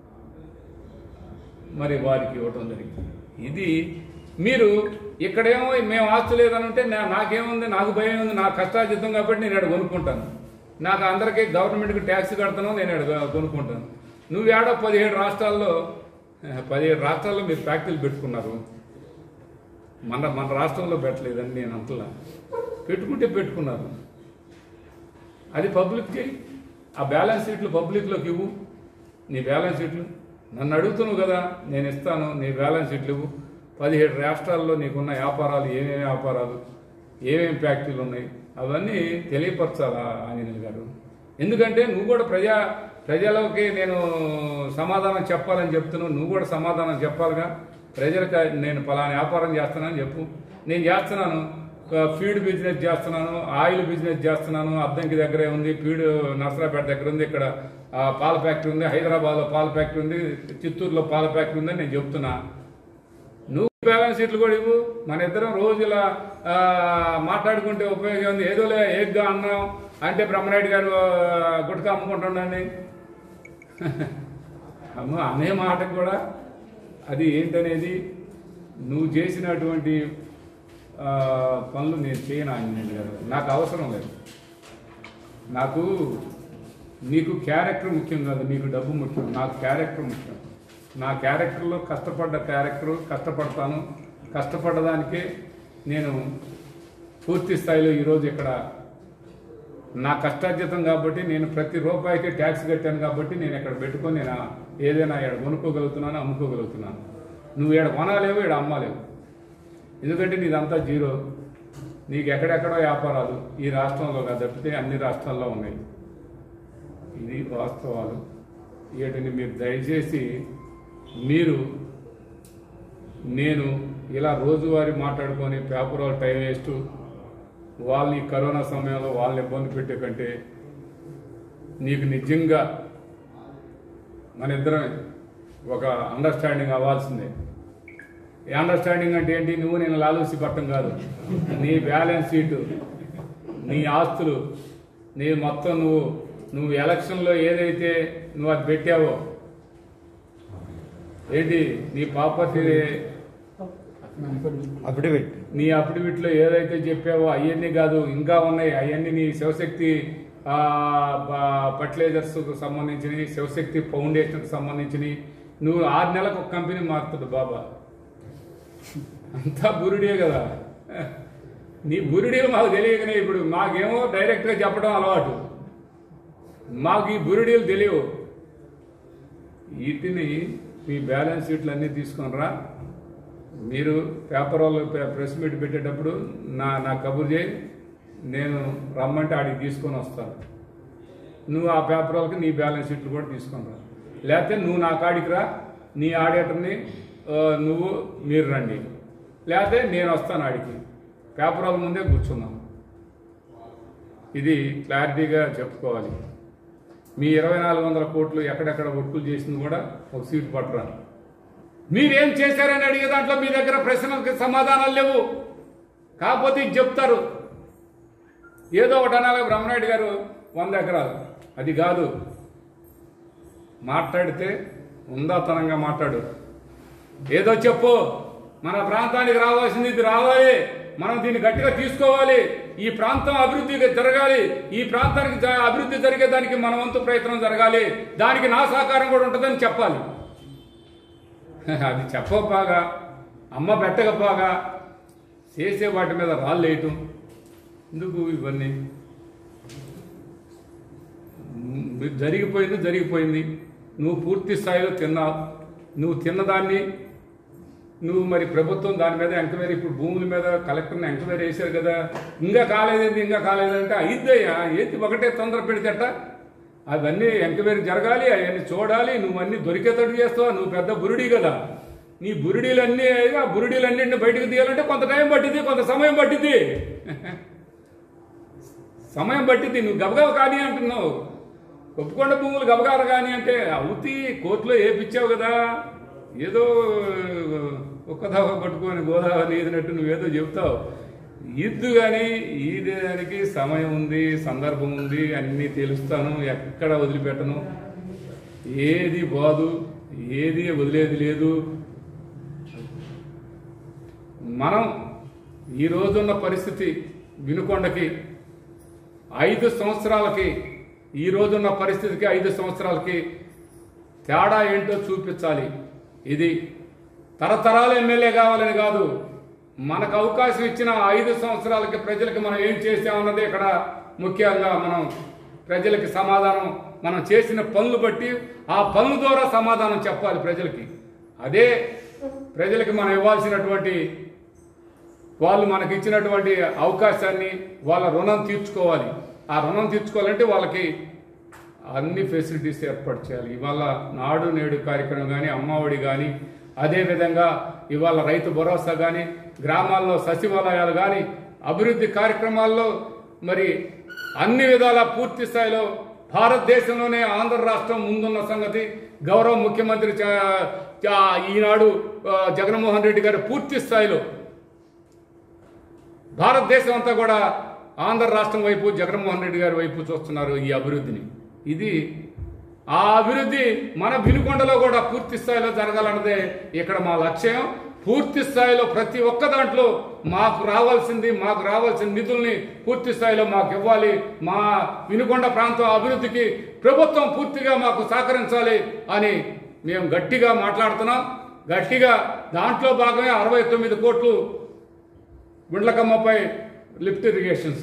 మరి వారికి ఇవ్వటం జరిగింది ఇది మీరు ఇక్కడేమో మేము ఆస్తి లేదని ఉంటే నా- నాకేముంది నాకు భయం ఉంది నాకు కష్టాజితం కాబట్టి నేను ఇక్కడ కొనుక్కుంటాను నాకు అందరికీ గవర్నమెంట్కి ట్యాక్స్ కడతాను నేను ఇక్కడ కొనుక్కుంటాను నువ్వు ఏడో పదిహేడు రాష్ట్రాల్లో పదిహేడు రాష్ట్రాల్లో మీరు ఫ్యాక్టరీలు పెట్టుకున్నారు మన మన రాష్ట్రంలో పెట్టలేదని నేను అంటలా పెట్టుకుంటే పెట్టుకున్నారు అది పబ్లిక్ చేయి ఆ బ్యాలెన్స్ షీట్లు పబ్లిక్లోకి ఇవ్వు నీ బ్యాలెన్స్ షీట్లు నన్ను అడుగుతున్నావు కదా నేను ఇస్తాను నీ బ్యాలెన్స్ షీట్లు ఇవ్వు పదిహేడు రాష్ట్రాల్లో నీకున్న వ్యాపారాలు ఏమేమి వ్యాపారాలు ఏమేమి ఫ్యాక్టరీలు ఉన్నాయి అవన్నీ తెలియపరచాలా ఆంజనేయులు గారు ఎందుకంటే నువ్వు కూడా ప్రజా ప్రజలకి నేను సమాధానం చెప్పాలని చెప్తున్నావు నువ్వు కూడా సమాధానం చెప్పాలిగా ప్రజలకు నేను పలానా వ్యాపారం చేస్తున్నానని చెప్పు నేను చేస్తున్నాను ఒక ఫీడ్ బిజినెస్ చేస్తున్నాను ఆయిల్ బిజినెస్ చేస్తున్నాను అద్దంకి దగ్గరే ఉంది ఫీడ్ నర్సరాపేట దగ్గర ఉంది ఇక్కడ ఆ, పాల ఫ్యాక్టరీ ఉంది హైదరాబాద్లో పాల ఫ్యాక్టరీ ఉంది చిత్తూరులో పాల ఫ్యాక్టరీ ఉందని నేను చెప్తున్నా నువ్వు బ్యాలెన్స్ షీట్లు కూడా ఇవ్వు మన ఇద్దరం రోజు ఇలా ఆ, మాట్లాడుకుంటే ఉపయోగం ఉంది ఏదోలే ఏగ్గా అన్నాం అంటే బ్రహ్మనాయుడు గారు ఆ, గుట్కా అమ్ముకుంటున్నాను అమ్మ అనే మాటకు కూడా అది ఏంటనేది నువ్వు చేసినటువంటి ఆ, పనులు నేను చేయను ఆంజనేయులు గారు నాకు అవసరం లేదు నాకు నీకు క్యారెక్టర్ ముఖ్యం కాదు నీకు డబ్బు ముఖ్యం నాకు క్యారెక్టర్ ముఖ్యం నా క్యారెక్టర్లో కష్టపడ్డ క్యారెక్టర్ కష్టపడతాను కష్టపడ్డదానికే నేను పూర్తి స్థాయిలో ఈరోజు ఇక్కడ నా కష్టార్జితం కాబట్టి నేను ప్రతి రూపాయికి ట్యాక్స్ కట్టాను కాబట్టి నేను ఇక్కడ పెట్టుకొని నేను ఏదైనా ఇక్కడ కొనుక్కోగలుగుతున్నాను అమ్ముకోగలుగుతున్నాను నువ్వు ఇక్కడ కొనాలేవు ఇక్కడ అమ్మాలేవు ఎందుకంటే నీదంతా జీరో నీకు ఎక్కడెక్కడో వ్యాపారాలు ఈ రాష్ట్రంలో కాదు తప్పితే అన్ని రాష్ట్రాల్లో ఉన్నాయి ఇది వాస్తవాలు వీటిని మీరు దయచేసి మీరు నేను ఇలా రోజువారీ మాట్లాడుకొని పేపర్ వాళ్ళు టైం వేస్ట్ వాళ్ళని ఈ కరోనా సమయంలో వాళ్ళని ఇబ్బంది పెట్టే కంటే నీకు నిజంగా మన ఇద్దరం ఒక అండర్స్టాండింగ్ అవ్వాల్సిందే ఈ అండర్స్టాండింగ్ అంటే ఏంటి నువ్వు నేను లాలూసి పట్టం కాదు నీ బ్యాలెన్స్ షీటు నీ ఆస్తులు నీ మొత్తం నువ్వు నువ్వు ఎలక్షన్లో ఏదైతే నువ్వు అది పెట్టావో ఏంటి నీ ప్రాపర్టీ అఫిడవిట్ నీ అఫిడవిట్లో ఏదైతే చెప్పావో అవన్నీ కాదు ఇంకా ఉన్నాయి అవన్నీ నీ శివశక్తి ఆ, బ- ఫర్టిలైజర్స్ సంబంధించినవి శివశక్తి ఫౌండేషన్కి సంబంధించినవి నువ్వు ఆరు నెలలకు ఒక కంపెనీ మారుతుంది బాబా అంతా బురుడే కదా నీ బురుడీలు మాకు తెలియకనే ఇప్పుడు మాకేమో డైరెక్ట్గా చెప్పడం అలవాటు మాకు ఈ బురుడీలు తెలియవు వీటిని మీ బ్యాలెన్స్ షీట్లు అన్నీ తీసుకొని రా మీరు పేపర్ వాళ్ళు ప్రె- ప్రెస్ మీట్ పెట్టేటప్పుడు నా నా కబుర్ చేయి నేను రమ్మంటే ఆడికి తీసుకొని వస్తాను నువ్వు ఆ పేపర్ వాళ్ళకి నీ బ్యాలెన్స్ షీట్లు కూడా తీసుకొని రా లేకపోతే నువ్వు నా కాడికి రా నీ ఆడిటర్ని ఆ, నువ్వు మీరు రండి లేకపోతే నేను వస్తాను ఆడికి పేపర్ వాళ్ళ ముందే కూర్చున్నాం ఇది క్లారిటీగా చెప్పుకోవాలి మీ ఇరవై నాలుగు వందల కోట్లు ఎక్కడెక్కడ వర్కులు చేసింది కూడా ఒక సీట్ పట్టరా మీరేం చేశారని అడిగే దాంట్లో మీ దగ్గర ప్రశ్నలకు సమాధానాలు లేవు కాకపోతే ఇది చెప్తారు ఏదో ఒకటి అనాలి బ్రహ్మనాయుడు గారు వంద ఎకరాలు అది కాదు మాట్లాడితే ఉందాతనంగా మాట్లాడు ఏదో చెప్పు మన ప్రాంతానికి రావాల్సింది ఇది రావాలి మనం దీన్ని గట్టిగా తీసుకోవాలి ఈ ప్రాంతం అభివృద్ధిగా జరగాలి ఈ ప్రాంతానికి జ- అభివృద్ధి జరిగేదానికి మన వంతు ప్రయత్నం జరగాలి దానికి నా సహకారం కూడా ఉంటుందని చెప్పాలి అది చెప్పబాగా అమ్మ పెట్టకపోగా చేసే వాటి మీద రాళ్ళు వేయటం ఎందుకు ఇవన్నీ మ్, జరిగిపోయింది జరిగిపోయింది నువ్వు పూర్తి స్థాయిలో తిన్నావు నువ్వు తిన్నదాన్ని నువ్వు మరి ప్రభుత్వం దాని మీద ఎంక్వైరీ ఇప్పుడు భూముల మీద కలెక్టర్ని ఎంక్వైరీ చేశారు కదా ఇంకా కాలేదేంటి ఇంకా కాలేదంటే అయిద్దయ్యా ఏంటి ఒకటే తొందర పెడితేట అవన్నీ ఎంక్వైరీ జరగాలి అవన్నీ చూడాలి నువ్వు అన్ని దొరికేటట్టు చేస్తావు నువ్వు పెద్ద బురుడి కదా నీ బురుడీలన్నీ ఆ బురుడీలన్నింటిని బయటకు తీయాలంటే కొంత టైం పట్టింది కొంత సమయం పట్టింది సమయం పట్టింది నువ్వు గబగబ కానీ అంటున్నావు ఒప్పుకొండ భూములు గబగారు కానీ అంటే అవుతి కోర్టులో ఏపిచ్చావు కదా ఏదో ఒక్కదావ పట్టుకొని గోదావరి ఈదినట్టు నువ్వేదో చెప్తావు ఇద్దు కానీ ఈదేదానికి సమయం ఉంది సందర్భం ఉంది అన్నీ తెలుస్తాను ఎక్కడ వదిలిపెట్టను ఏది బాదు ఏది వదిలేది లేదు మనం ఈ రోజున్న పరిస్థితి వినుకొండకి ఐదు సంవత్సరాలకి ఈ రోజున్న పరిస్థితికి ఐదు సంవత్సరాలకి తేడా ఏంటో చూపించాలి ఇది తరతరాలు ఎమ్మెల్యే కావాలని కాదు మనకు అవకాశం ఇచ్చిన ఐదు సంవత్సరాలకి ప్రజలకి మనం ఏం చేసామన్నది ఇక్కడ ముఖ్యంగా మనం ప్రజలకి సమాధానం మనం చేసిన పనులు బట్టి ఆ పనుల ద్వారా సమాధానం చెప్పాలి ప్రజలకి అదే ప్రజలకి మనం ఇవ్వాల్సినటువంటి వాళ్ళు మనకి ఇచ్చినటువంటి అవకాశాన్ని వాళ్ళ రుణం తీర్చుకోవాలి ఆ రుణం తీర్చుకోవాలంటే వాళ్ళకి అన్ని ఫెసిలిటీస్ ఏర్పాటు చేయాలి ఇవాళ నాడు నేడు కార్యక్రమం కానీ అమ్మఒడి కానీ అదేవిధంగా ఇవాళ రైతు భరోసా కానీ గ్రామాల్లో సచివాలయాలు కానీ అభివృద్ధి కార్యక్రమాల్లో మరి అన్ని విధాల పూర్తి స్థాయిలో భారతదేశంలోనే ఆంధ్ర రాష్ట్రం ముందున్న సంగతి గౌరవ ముఖ్యమంత్రి చ- చ- ఈనాడు ఆ, జగన్మోహన్ రెడ్డి గారు పూర్తి స్థాయిలో భారతదేశం అంతా కూడా ఆంధ్ర రాష్ట్రం వైపు జగన్మోహన్ రెడ్డి గారి వైపు చూస్తున్నారు ఈ అభివృద్ధిని ఇది ఆ అభివృద్ధి మన బినుకొండలో కూడా పూర్తి స్థాయిలో జరగాలన్నదే ఇక్కడ మా లక్ష్యం పూర్తి స్థాయిలో ప్రతి ఒక్క దాంట్లో మాకు రావాల్సింది మాకు రావాల్సిన నిధుల్ని పూర్తి స్థాయిలో మాకు ఇవ్వాలి మా వినుకొండ ప్రాంతం అభివృద్ధికి ప్రభుత్వం పూర్తిగా మాకు సహకరించాలి అని మేము గట్టిగా మాట్లాడుతున్నాం గట్టిగా దాంట్లో భాగమే అరవై తొమ్మిది కోట్లు గుండ్లకమ్మపై లిఫ్ట్ ఇరిగేషన్స్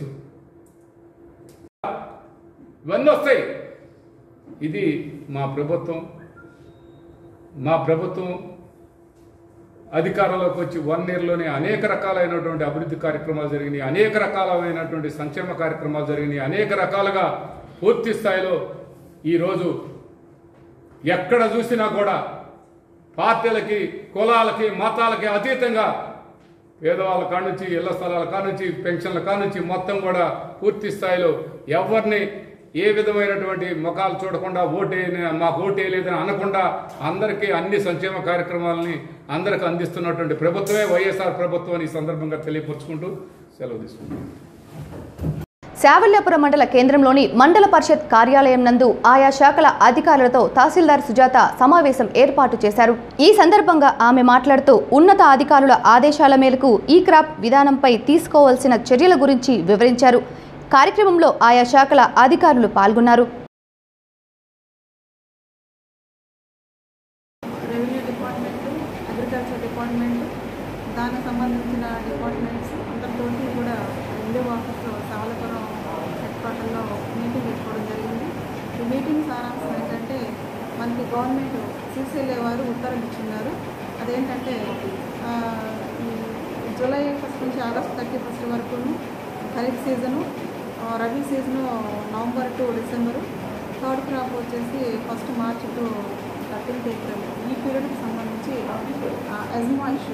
ఇవన్నీ వస్తాయి ఇది మా ప్రభుత్వం మా ప్రభుత్వం అధికారంలోకి వచ్చి వన్ ఇయర్లోనే అనేక రకాలైనటువంటి అభివృద్ధి కార్యక్రమాలు జరిగినాయి అనేక రకాలైనటువంటి సంక్షేమ కార్యక్రమాలు జరిగినాయి అనేక రకాలుగా పూర్తి స్థాయిలో ఈరోజు ఎక్కడ చూసినా కూడా పార్టీలకి కులాలకి మతాలకి అతీతంగా పేదవాళ్ళ కానుంచి ఇళ్ల స్థలాల కానుంచి పెన్షన్ల కానుంచి మొత్తం కూడా పూర్తి స్థాయిలో ఎవరిని ఏ విధమైనటువంటి ముఖాలు చూడకుండా ఓటే మాకు ఓటేయలేదని అనకుండా అందరికీ అన్ని సంక్షేమ కార్యక్రమాలని అందరికి అందిస్తున్నటువంటి ప్రభుత్వమే వైఎస్ఆర్ ప్రభుత్వం అని ఈ సందర్భంగా తెలియపరుచుకుంటూ సెలవు తీసుకుంటాం శావల్యాపురం మండల కేంద్రంలోని మండల పరిషత్ కార్యాలయం నందు ఆయా శాఖల అధికారులతో తహసీల్దార్ సుజాత సమావేశం ఏర్పాటు చేశారు ఈ సందర్భంగా ఆమె మాట్లాడుతూ ఉన్నత అధికారుల ఆదేశాల మేరకు ఈ క్రాప్ విధానంపై తీసుకోవాల్సిన చర్యల గురించి వివరించారు కార్యక్రమంలో ఆయా శాఖల అధికారులు పాల్గొన్నారు రెవెన్యూ డిపార్ట్మెంట్ అగ్రికల్చర్ డిపార్ట్మెంట్ దానికి సంబంధించిన డిపార్ట్మెంట్స్ అందరితోటి కూడా ఎండిఓ ఆఫీస్ సవలపురం హెడ్ క్వార్టర్లో మీటింగ్ పెట్టుకోవడం జరిగింది ఈ మీటింగ్ సారాంశం ఏంటంటే మనకి గవర్నమెంట్ సిసిఎల్ఏ వారు ఉత్తర్వులు ఇచ్చిన్నారు అదేంటంటే ఆ, ఈ జూలై ఫస్ట్ నుంచి ఆగస్ట్ థర్టీ ఫస్ట్ వరకు ఖరీఫ్ సీజను ఆ, rabi season November to December third crop వచ్చేసి first March to thirteenth April ఈ పీరియడ్కి సంబంధించి ఎజ్మాయిష్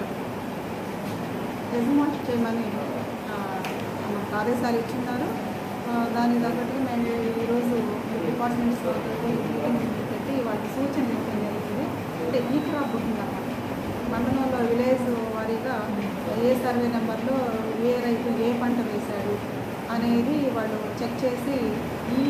ఎజ్మాయిష్ చేయమని ఆ, మనకు ఆదేశాలు ఇచ్చిన్నారు ఆ, దానికి తగ్గట్టు మేము ఈరోజు డిపార్ట్మెంట్స్ మీటింగ్ పెట్టి వాటి సూచనలు ఇవ్వడం జరిగింది అంటే ఈ క్రాప్ బుకింగ్ అన్నమాట మండలంలో విలేజ్ వారీగా ఏ సర్వే నెంబర్లో ఏ రైతు ఏ పంట వేశాడు అనేది వాళ్ళు చెక్ చేసి ఈ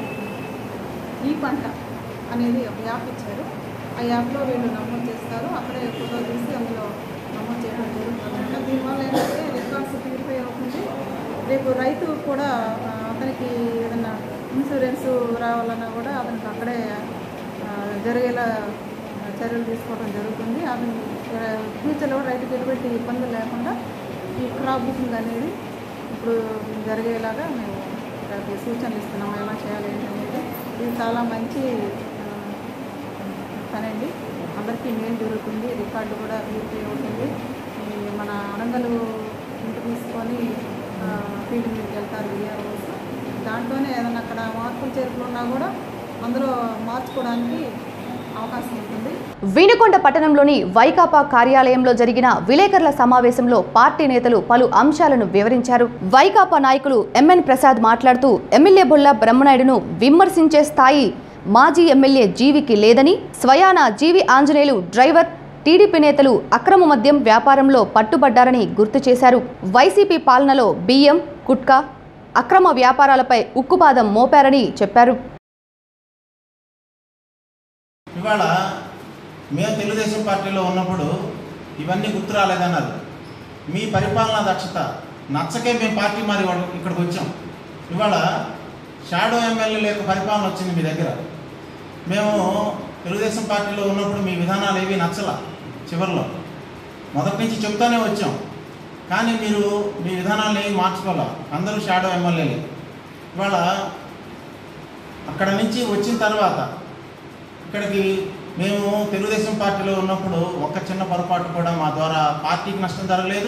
ఈ పంట అనేది ఒక యాప్ ఇచ్చారు ఆ యాప్లో వీళ్ళు నమోదు చేస్తారు అక్కడే ఫోటో తీసి అందులో నమోదు చేయడం జరుగుతుంది దీనివల్ల ఏంటంటే రికార్డ్స్ ప్యూరిఫై అవుతుంది రేపు రైతు కూడా ఆ, అతనికి ఏదైనా ఇన్సూరెన్స్ రావాలన్నా కూడా అతనికి అక్కడే ఆ, జరిగేలా చర్యలు తీసుకోవడం జరుగుతుంది అతను ఫ్యూచర్లో రైతుకి ఎటువంటి ఇబ్బందులు లేకుండా ఈ క్రాప్ బుకింగ్ అనేది ఇప్పుడు జరిగేలాగా మేము వారికి సూచనలు ఇస్తున్నాం ఎలా చేయాలి ఏంటి అనేది ఇది చాలా మంచి ఆ, పనండి అందరికీ మేలు జరుగుతుంది రికార్డు కూడా ప్యూరిఫై అవుతుంది ఈ మన అడంగలు ఇంటి తీసుకొని ఆ, ఫీల్డ్ మీదకి వెళ్తారు విఆర్ఓస్ దాంట్లోనే ఏదైనా అక్కడ మార్పులు చేర్పులు ఉన్నా కూడా అందులో మార్చుకోవడానికి అవకాశం ఉంటుంది వినుకొండ పట్టణంలోని వైకాపా కార్యాలయంలో జరిగిన విలేకరుల సమావేశంలో పార్టీ నేతలు పలు అంశాలను వివరించారు వైకాపా నాయకులు ఎంఎన్ ప్రసాద్ మాట్లాడుతూ ఎమ్మెల్యే బొల్ల బ్రహ్మనాయుడును విమర్శించే స్థాయి మాజీ ఎమ్మెల్యే జీవికి లేదని స్వయాన జీవి ఆంజనేయులు డ్రైవర్ టీడీపీ నేతలు అక్రమ మద్యం వ్యాపారంలో పట్టుబడ్డారని గుర్తు చేశారు వైసీపీ పాలనలో బియ్యం కుట్కా అక్రమ వ్యాపారాలపై ఉక్కుపాదం మోపారని చెప్పారు ఇవాళ మేము తెలుగుదేశం పార్టీలో ఉన్నప్పుడు ఇవన్నీ గుర్తు రాలేదన్నారు మీ పరిపాలనా దక్షత నచ్చకే మేము పార్టీ మారి వాళ్ళు ఇక్కడికి వచ్చాం ఇవాళ షాడో ఎమ్మెల్యే యొక్క పరిపాలన వచ్చింది మీ దగ్గర మేము తెలుగుదేశం పార్టీలో ఉన్నప్పుడు మీ విధానాలు ఏవి నచ్చల చివరిలో మొదటి నుంచి చెప్తానే వచ్చాం కానీ మీరు మీ విధానాలు ఏవి మార్చుకోలే అందరూ షాడో ఎమ్మెల్యేలే ఇవాళ అక్కడ నుంచి వచ్చిన తర్వాత ఇక్కడికి మేము తెలుగుదేశం పార్టీలో ఉన్నప్పుడు ఒక్క చిన్న పొరపాటు కూడా మా ద్వారా పార్టీకి నష్టం జరగలేదు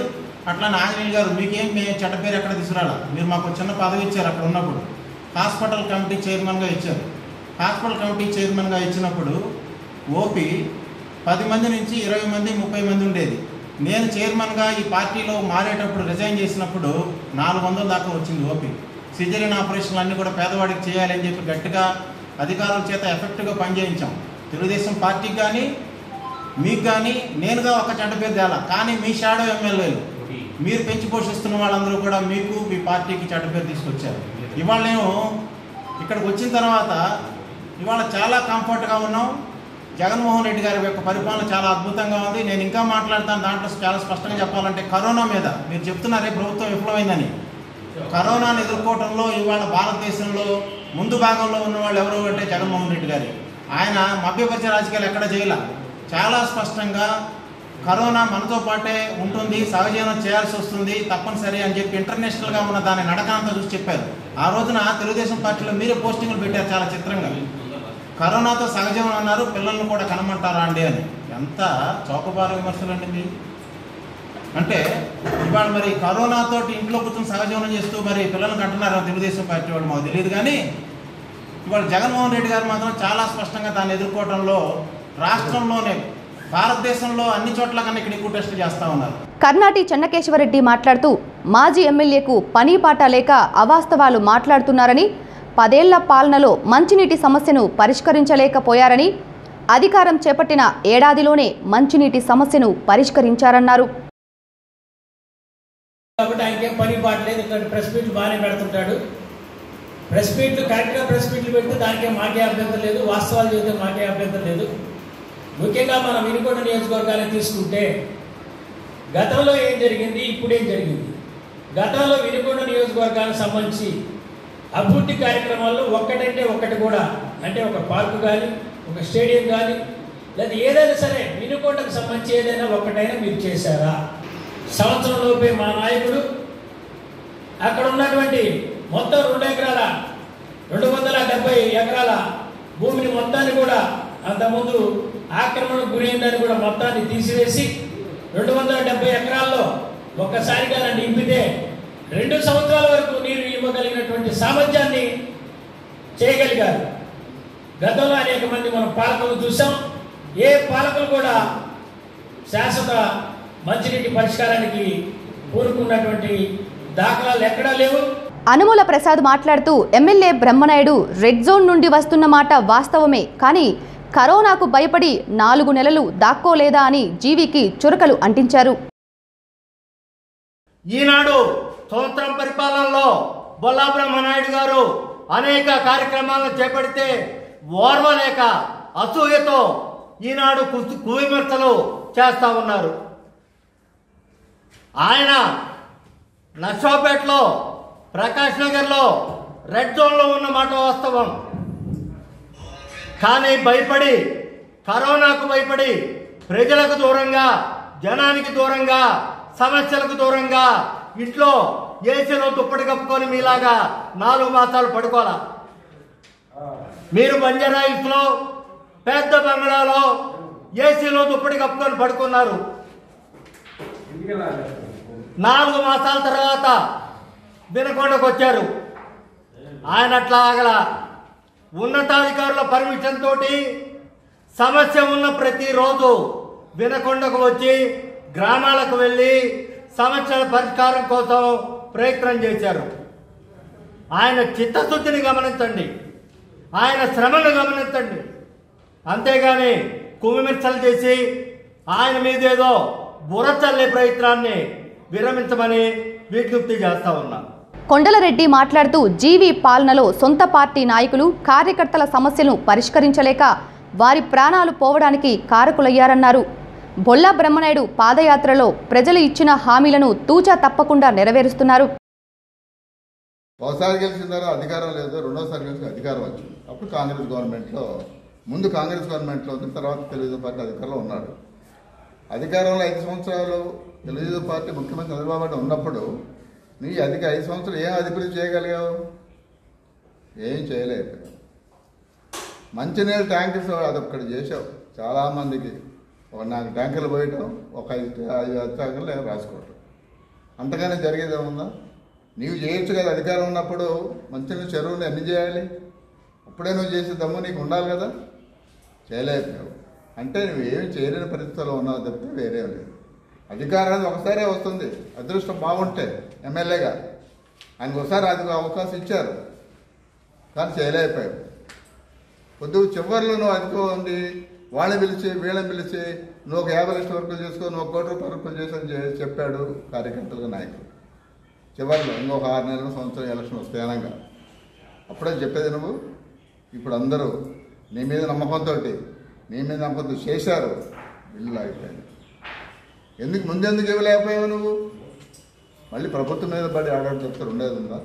అట్లానే ఆంజనేయులు గారు మీకేం మేము చెడ్డ పేరు ఎక్కడ తీసుకురాలా మీరు మాకు చిన్న పదవి ఇచ్చారు అక్కడ ఉన్నప్పుడు హాస్పిటల్ కమిటీ చైర్మన్గా ఇచ్చారు హాస్పిటల్ కమిటీ చైర్మన్గా ఇచ్చినప్పుడు ఓపీ పది మంది నుంచి ఇరవై మంది ముప్పై మంది ఉండేది నేను చైర్మన్గా ఈ పార్టీలో మారేటప్పుడు రిజైన్ చేసినప్పుడు నాలుగు వందల దాకా వచ్చింది ఓపీ సిజరీన్ ఆపరేషన్లు అన్నీ కూడా పేదవాడికి చేయాలని చెప్పి గట్టిగా అధికారుల చేత ఎఫెక్ట్గా పనిచేయించాం తెలుగుదేశం పార్టీకి కానీ మీకు కానీ నేనుగా ఒక చెడ్డ పేరు తేలా కానీ మీ షాడో ఎమ్మెల్యేలు మీరు పెంచి పోషిస్తున్న వాళ్ళందరూ కూడా మీకు మీ పార్టీకి చెడ్డ పేరు తీసుకొచ్చారు ఇవాళ నేను ఇక్కడికి వచ్చిన తర్వాత ఇవాళ చాలా కంఫర్ట్గా ఉన్నాం జగన్మోహన్ రెడ్డి గారి యొక్క పరిపాలన చాలా అద్భుతంగా ఉంది నేను ఇంకా మాట్లాడతాను దాంట్లో చాలా స్పష్టంగా చెప్పాలంటే కరోనా మీద మీరు చెప్తున్నారే ప్రభుత్వం విఫలమైందని కరోనాను ఎదుర్కోవడంలో ఇవాళ భారతదేశంలో ముందు భాగంలో ఉన్న వాళ్ళు ఎవరు అంటే జగన్మోహన్ రెడ్డి గారి ఆయన మభ్యపరిచే రాజకీయాలు ఎక్కడ చేయాల చాలా స్పష్టంగా కరోనా మనతో పాటే ఉంటుంది సహజీవనం చేయాల్సి వస్తుంది తప్పనిసరి అని చెప్పి ఇంటర్నేషనల్గా ఉన్న దాని నడకంతా చూసి చెప్పారు ఆ రోజున తెలుగుదేశం పార్టీలో మీరే పోస్టింగ్లు పెట్టారు చాలా చిత్రంగా కరోనాతో సహజీవనం అన్నారు పిల్లల్ని కూడా కనమంటారా అండి అని ఎంత చౌకబారు విమర్శలు అండి మీ అంటే ఇవాళ మరి కరోనాతో ఇంట్లో కూర్చొని సహజీవనం చేస్తూ మరి పిల్లల్ని కంటున్నారు తెలుగుదేశం పార్టీ వాళ్ళు మాకు తెలియదు కానీ ఇవాళ జగన్మోహన్ రెడ్డి గారు మాత్రం చాలా స్పష్టంగా దాన్ని ఎదుర్కోవడంలో రాష్ట్రంలోనే భారతదేశంలో అన్ని చోట్ల కన్నా ఇక్కడ ఎక్కువ టెస్టులు చేస్తూ ఉన్నారు కర్నాటి చెన్నకేశవరెడ్డి మాట్లాడుతూ మాజీ ఎమ్మెల్యేకు పని పాట లేక అవాస్తవాలు మాట్లాడుతున్నారని పదేళ్ల పాలనలో మంచినీటి సమస్యను పరిష్కరించలేకపోయారని అధికారం చేపట్టిన ఏడాదిలోనే మంచినీటి సమస్యను పరిష్కరించారన్నారు కాబట్టి ఆయనకేం పని పాటలేదు ఇక్కడ ప్రెస్ మీట్లు బాగానే పెడుతుంటాడు ప్రెస్ మీట్లు కరెక్ట్గా ప్రెస్ మీట్లు పెడితే దానికేం మాకే అభ్యంతరం లేదు వాస్తవాలు చెబితే మాకే అభ్యంతరం లేదు ముఖ్యంగా మనం వినుకొండ నియోజకవర్గాన్ని తీసుకుంటే గతంలో ఏం జరిగింది ఇప్పుడేం జరిగింది గతంలో వినుకొండ నియోజకవర్గానికి సంబంధించి అభివృద్ధి కార్యక్రమాల్లో ఒక్కటంటే ఒక్కటి కూడా అంటే ఒక పార్కు కానీ ఒక స్టేడియం కానీ లేదా ఏదైనా సరే వినుకొండకు సంబంధించి ఏదైనా ఒక్కటైనా మీరు చేశారా సంవత్సరం లోపే మా నాయకుడు అక్కడ ఉన్నటువంటి మొత్తం రెండు ఎకరాల రెండు వందల డెబ్బై ఎకరాల భూమిని మొత్తాన్ని కూడా అంతకుముందు ఆక్రమణకు గురైందని కూడా మొత్తాన్ని తీసివేసి రెండు వందల డెబ్బై ఎకరాల్లో ఒక్కసారిగా నన్ను నింపితే రెండు సంవత్సరాల వరకు నీరు ఇవ్వగలిగినటువంటి సామర్థ్యాన్ని చేయగలిగారు గతంలో అనేక మంది మనం పాలకులు చూసాం ఏ పాలకులు కూడా శాశ్వత మంచినీటి పరిష్కారానికి పూనుకున్నటువంటి దాఖలాలు ఎక్కడా లేవు అనుమూల ప్రసాద్ మాట్లాడుతూ ఎమ్మెల్యే బ్రహ్మనాయుడు రెడ్ జోన్ నుండి వస్తున్న మాట వాస్తవమే కానీ కరోనాకు భయపడి నాలుగు నెలలు దాక్కోలేదా అని జీవికి చురకలు అంటించారు ఈనాడు సంవత్సరం పరిపాలనలో బొల్లా బ్రహ్మనాయుడు గారు అనేక కార్యక్రమాలను చేపడితే ఓర్వలేక అసూయతో ఈనాడు కు- కువిమర్శలు చేస్తా ఉన్నారు ఆయన నర్సాపేటలో ప్రకాష్ నగర్లో రెడ్ జోన్లో ఉన్న మాట వాస్తవం కానీ భయపడి కరోనాకు భయపడి ప్రజలకు దూరంగా జనానికి దూరంగా సమస్యలకు దూరంగా ఇంట్లో ఏసీలో దుప్పటి కప్పుకొని మీలాగా నాలుగు మాసాలు పడుకోవాలా మీరు బంజారా హిల్స్లో పెద్ద బంగ్లాలో ఏసీలో దుప్పటి కప్పుకొని పడుకున్నారు నాలుగు మాసాల తర్వాత వినకొండకు వచ్చారు ఆయన అట్లా ఆగల ఉన్నతాధికారుల పర్మిషన్ తోటి సమస్య ఉన్న ప్రతిరోజు వినకొండకు వచ్చి గ్రామాలకు వెళ్ళి సమస్యల పరిష్కారం కోసం ప్రయత్నం చేశారు ఆయన చిత్తశుద్ధిని గమనించండి ఆయన శ్రమను గమనించండి అంతేగాని కుమిమిర్చలు చేసి ఆయన మీదేదో బుర్ర చల్లే ప్రయత్నాన్ని విరమించమని విజ్ఞప్తి చేస్తా ఉన్నా కొండలరెడ్డి మాట్లాడుతూ జీవి పాలనలో సొంత పార్టీ నాయకులు కార్యకర్తల సమస్యలను పరిష్కరించలేక వారి ప్రాణాలు పోవడానికి కారకులయ్యారన్నారు బొల్లా బ్రహ్మనాయుడు పాదయాత్రలో ప్రజలు ఇచ్చిన హామీలను తూచా తప్పకుండా నెరవేరుస్తున్నారు ఒకసారి గెలిచిన తర్వాత అధికారం లేదు రెండోసారి గెలిచిన అధికారం వచ్చింది అప్పుడు కాంగ్రెస్ గవర్నమెంట్లో ముందు కాంగ్రెస్ గవర్నమెంట్లో ఉంది తర్వాత తెలుగుదేశం పార్టీ అధికారంలో ఉన్నాడు అధికారంలో ఐదు సంవత్సరాలు తెలుగుదేశం పార్టీ ముఖ్యమంత్రి చంద్రబాబు నాయుడు ఉన్నప్పుడు నీ అధిక ఐదు సంవత్సరాలు ఏం అభివృద్ధి చేయగలిగావు ఏం చేయలేదు మంచినీళ్ళ ట్యాంకర్స్ అదొక్కటి చేసావు చాలామందికి ఒక నాలుగు ట్యాంకర్లు పోయటం ఒక ఐదు ఐదు ఐదు ట్యాంకర్లు ఏమో రాసుకోవటం అంతగానే జరిగేది ఏముందా నీవు చేయొచ్చు కదా అధికారం ఉన్నప్పుడు మంచిగా చెరువుని అన్ని చేయాలి అప్పుడే నువ్వు చేసే దమ్ము నీకు ఉండాలి కదా చేయలేకపోయావు అంటే నువ్వు ఏమి చేయలేని పరిస్థితుల్లో ఉన్నావు తప్పితే వేరే లేదు అధికారాలు ఒకసారే వస్తుంది అదృష్టం బాగుంటే ఎమ్మెల్యేగా ఆయనకు ఒకసారి అది అవకాశం ఇచ్చారు కానీ చేయలేకపోయావు పొద్దు చివరిలో నువ్వు అధికం ఉంది వాళ్ళని పిలిచి వీళ్ళని పిలిచి నువ్వు ఒక యాభై లక్షల వర్కులు చేసుకో నువ్వు ఒక కోటి రూపాయల వర్కులు చేసి చె- చెప్పాడు కార్యకర్తలుగా నాయకులు చివరిలో ఇంకొక ఆరు నెలల సంవత్సరం ఎలక్షన్ వస్తాయి అనగా అప్పుడే చెప్పేది నువ్వు ఇప్పుడు అందరూ నీ మీద నమ్మకంతో నీ మీద నమ్మకంతో చేశారు బిల్లు ఆగిపోయింది ఎందుకు ముందెందుకు ఇవ్వలేకపోయావు నువ్వు మళ్ళీ ప్రభుత్వం మీద పడి ఆడాడు చెప్తారు ఉండేది ఉందా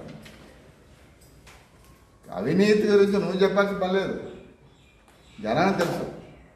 అవినీతి గురించి నువ్వు చెప్పాల్సిన పని లేదు జనానికి తెలుసు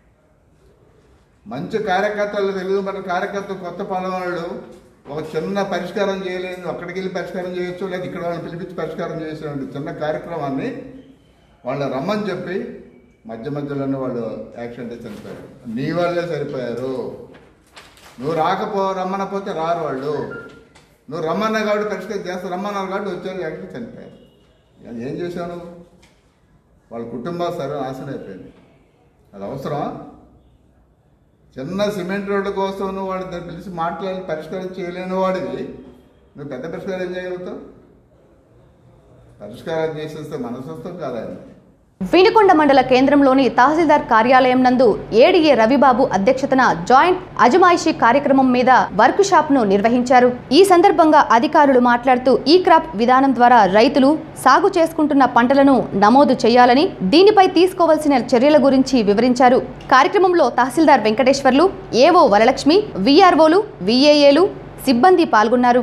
మంచి కార్యకర్తలు తెలుగు మన కార్యకర్తలు కొత్త పాలన వాళ్ళు ఒక చిన్న పరిష్కారం చేయలేదు అక్కడికి వెళ్ళి పరిష్కారం చేయొచ్చు లేదా ఇక్కడ వాళ్ళని పిలిపించి పరిష్కారం చేసేటువంటి చిన్న కార్యక్రమాన్ని వాళ్ళు రమ్మని చెప్పి మధ్య మధ్యలోనే వాళ్ళు యాక్సిడెంట్ అయి చనిపోయారు నీ వాళ్ళే సరిపోయారు నువ్వు రాకపో రమ్మనపోతే రారు వాళ్ళు నువ్వు రమ్మన్నా కాబట్టి పరిష్కారం చేస్తా రమ్మన్నారు కాబట్టి వచ్చారు యాక్సిడెంట్ చనిపోయారు అది ఏం చేశావు నువ్వు వాళ్ళ కుటుంబ సర్వ నాశనం అయిపోయింది అది అవసరమా చిన్న సిమెంట్ రోడ్ల కోసం నువ్వు వాడి దగ్గర పిలిచి మాట్లాడి పరిష్కారం చేయలేని వాడివి నువ్వు పెద్ద పరిష్కారం ఏం చేయగలుగుతావు పరిష్కారం చేసేస్తే మనసు వస్తుంది కాదా వినుకొండ మండల కేంద్రంలోని తహసీల్దార్ కార్యాలయం నందు ఏడీఏ రవిబాబు అధ్యక్షతన జాయింట్ అజమాయిషీ కార్యక్రమం మీద వర్క్ షాప్ ను నిర్వహించారు ఈ సందర్భంగా అధికారులు మాట్లాడుతూ ఈ క్రాప్ విధానం ద్వారా రైతులు సాగు చేసుకుంటున్న పంటలను నమోదు చేయాలని దీనిపై తీసుకోవాల్సిన చర్యల గురించి వివరించారు కార్యక్రమంలో తహసీల్దార్ వెంకటేశ్వర్లు ఏవో వరలక్ష్మి విఆర్ఓలు విఏఏలు సిబ్బంది పాల్గొన్నారు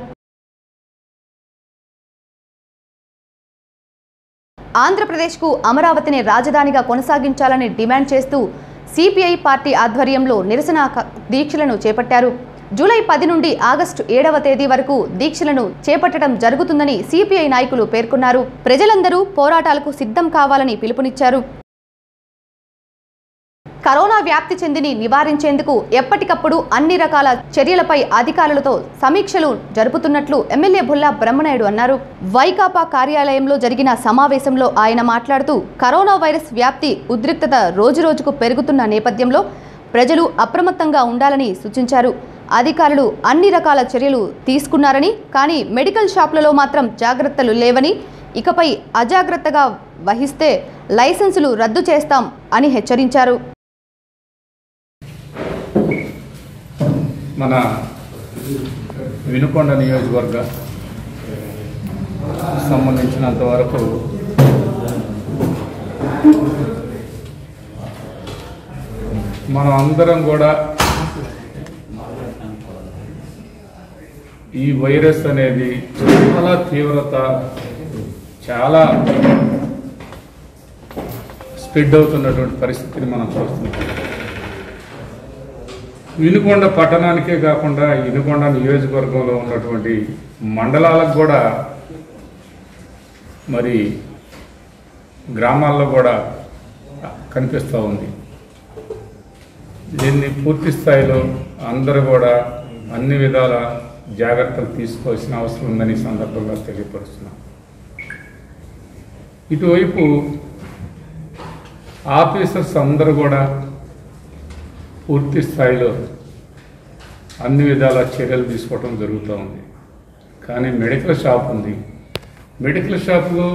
ఆంధ్రప్రదేశ్కు అమరావతిని రాజధానిగా కొనసాగించాలని డిమాండ్ చేస్తూ సిపిఐ పార్టీ ఆధ్వర్యంలో నిరసన క- దీక్షలను చేపట్టారు జూలై పది నుండి ఆగస్టు ఏడవ తేదీ వరకు దీక్షలను చేపట్టడం జరుగుతుందని సిపిఐ నాయకులు పేర్కొన్నారు ప్రజలందరూ పోరాటాలకు సిద్ధం కావాలని పిలుపునిచ్చారు కరోనా వ్యాప్తి చెందిని నివారించేందుకు ఎప్పటికప్పుడు అన్ని రకాల చర్యలపై అధికారులతో సమీక్షలు జరుపుతున్నట్లు ఎమ్మెల్యే బుల్లా బ్రహ్మనాయుడు అన్నారు వైకాపా కార్యాలయంలో జరిగిన సమావేశంలో ఆయన మాట్లాడుతూ కరోనా వైరస్ వ్యాప్తి ఉద్రిక్తత రోజురోజుకు పెరుగుతున్న నేపథ్యంలో ప్రజలు అప్రమత్తంగా ఉండాలని సూచించారు అధికారులు అన్ని రకాల చర్యలు తీసుకున్నారని కానీ మెడికల్ షాపులలో మాత్రం జాగ్రత్తలు లేవని ఇకపై అజాగ్రత్తగా వహిస్తే లైసెన్సులు రద్దు చేస్తాం అని హెచ్చరించారు మన వినుకొండ నియోజకవర్గ సంబంధించినంత వరకు మనం అందరం కూడా ఈ వైరస్ అనేది చాలా తీవ్రత చాలా స్ప్రెడ్ అవుతున్నటువంటి పరిస్థితిని మనం చూస్తున్నాం వినుకొండ పట్టణానికే కాకుండా వినుకొండ నియోజకవర్గంలో ఉన్నటువంటి మండలాలకు కూడా మరి గ్రామాల్లో కూడా కనిపిస్తూ ఉంది దీన్ని పూర్తి స్థాయిలో అందరూ కూడా అన్ని విధాల జాగ్రత్తలు తీసుకోవాల్సిన అవసరం ఉందని ఈ సందర్భంగా తెలియపరుస్తున్నాం ఇటువైపు ఆఫీసర్స్ అందరూ కూడా పూర్తి స్థాయిలో అన్ని విధాల చర్యలు తీసుకోవటం జరుగుతూ ఉంది కానీ మెడికల్ షాప్ ఉంది మెడికల్ షాప్లో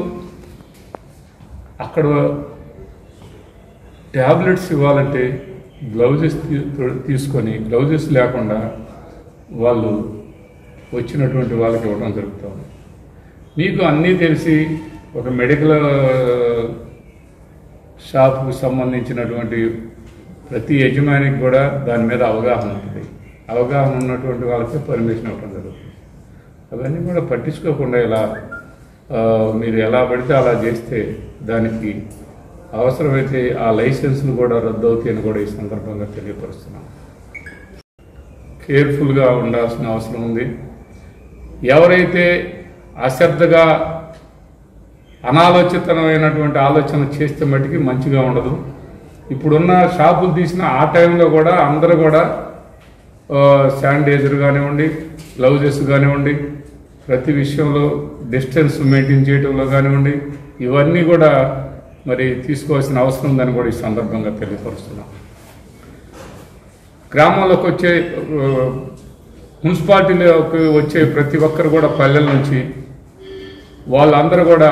అక్కడ ట్యాబ్లెట్స్ ఇవ్వాలంటే గ్లౌజెస్ తీ- తీసుకొని గ్లౌజెస్ లేకుండా వాళ్ళు వచ్చినటువంటి వాళ్ళకి ఇవ్వడం జరుగుతూ ఉంది మీకు అన్నీ తెలిసి ఒక మెడికల్ షాప్కు సంబంధించినటువంటి ప్రతి యజమానికి కూడా దాని మీద అవగాహన ఉంటుంది అవగాహన ఉన్నటువంటి వాళ్ళకి పర్మిషన్ ఇవ్వడం జరుగుతుంది అవన్నీ కూడా పట్టించుకోకుండా ఇలా ఆ, మీరు ఎలా పడితే అలా చేస్తే దానికి అవసరమైతే ఆ లైసెన్స్లు కూడా రద్దు అవుతాయని కూడా ఈ సందర్భంగా తెలియపరుస్తున్నాం కేర్ఫుల్గా ఉండాల్సిన అవసరం ఉంది ఎవరైతే అశ్రద్ధగా అనాలోచితమైనటువంటి ఆలోచన చేస్తే మటుకి మంచిగా ఉండదు ఇప్పుడున్న షాపులు తీసిన ఆ టైంలో కూడా అందరూ కూడా శానిటైజర్ కానివ్వండి గ్లౌజెస్ కానివ్వండి ప్రతి విషయంలో డిస్టెన్స్ మెయింటైన్ చేయడంలో కానివ్వండి ఇవన్నీ కూడా మరి తీసుకోవాల్సిన అవసరం ఉందని కూడా ఈ సందర్భంగా తెలియపరుస్తున్నాం గ్రామంలోకి వచ్చే ఆ, మున్సిపాలిటీలోకి వచ్చే ప్రతి ఒక్కరు కూడా పల్లెల నుంచి వాళ్ళందరూ కూడా